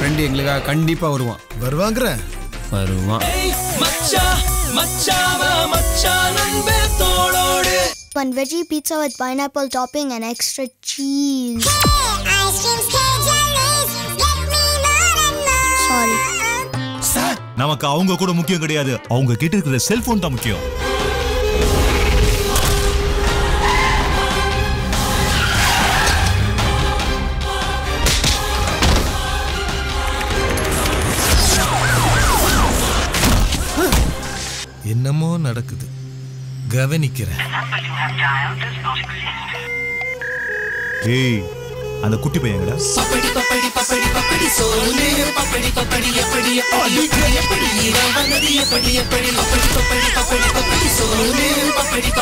Friend எங்களுக்காக கண்டிப்பா வருவான் வருவாங்கிற வருவான் One veggie pizza with pineapple topping and extra cheese. Sorry. Sir நமக்கு அவங்க கூட முக்கியம் கிடையாது அவங்க கிட்ட இருக்கிற செல்போன் தான் முக்கியம் என்னமோ நடக்குது கவனிக்கிறேன் ஏய் அந்த குட்டி பையங்கடா எப்படி எப்படி எப்படி எப்படி எப்படி எப்படி எப்படி எப்படி எப்படி எப்படி எப்படி எப்படி